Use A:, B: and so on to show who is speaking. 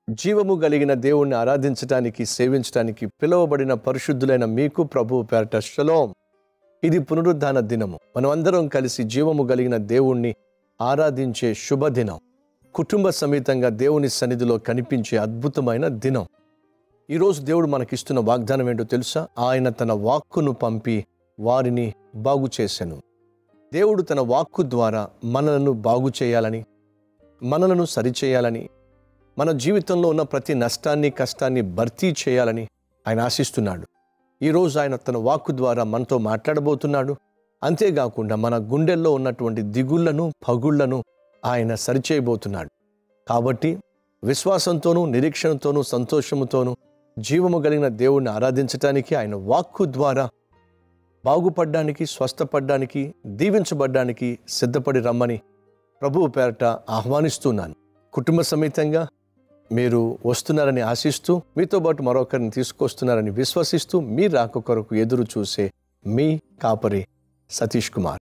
A: జీవము కలిగిన దేవుణ్ణి ఆరాధించటానికి సేవించటానికి పిలువబడిన పరిశుద్ధులైన మీకు ప్రభు పేరట షలోం ఇది పునరుద్ధాన దినము మనమందరం కలిసి జీవము కలిగిన దేవుణ్ణి ఆరాధించే శుభదినం కుటుంబ సమేతంగా దేవుని సన్నిధిలో కనిపించే అద్భుతమైన దినం ఈరోజు దేవుడు మనకిస్తున్న వాగ్దానం ఏంటో తెలుసా ఆయన తన వాక్కును పంపి వారిని బాగు చేసెను దేవుడు తన వాక్కు ద్వారా మనలను బాగు చేయాలని మనలను సరిచేయాలని మన జీవితంలో ఉన్న ప్రతి నష్టాన్ని కష్టాన్ని భర్తీ చేయాలని ఆయన ఆశిస్తున్నాడు ఈరోజు ఆయన తన వాక్కు ద్వారా మనతో మాట్లాడబోతున్నాడు అంతేకాకుండా మన గుండెల్లో ఉన్నటువంటి దిగుళ్లను పగుళ్లను ఆయన సరిచేయబోతున్నాడు కాబట్టి విశ్వాసంతోనూ నిరీక్షణతోనూ సంతోషముతోనూ జీవము కలిగిన దేవుణ్ణి ఆరాధించటానికి ఆయన వాక్కు ద్వారా బాగుపడ్డానికి స్వస్థపడ్డానికి దీవించబడ్డానికి సిద్ధపడి రమ్మని ప్రభువు పేరట ఆహ్వానిస్తున్నాను కుటుంబ సమేతంగా మీరు వస్తున్నారని ఆశిస్తూ మీతో పాటు మరొకరిని తీసుకొస్తున్నారని విశ్వసిస్తూ మీ రాక కొరకు ఎదురు చూసే మీ కాపరి సతీష్ కుమార్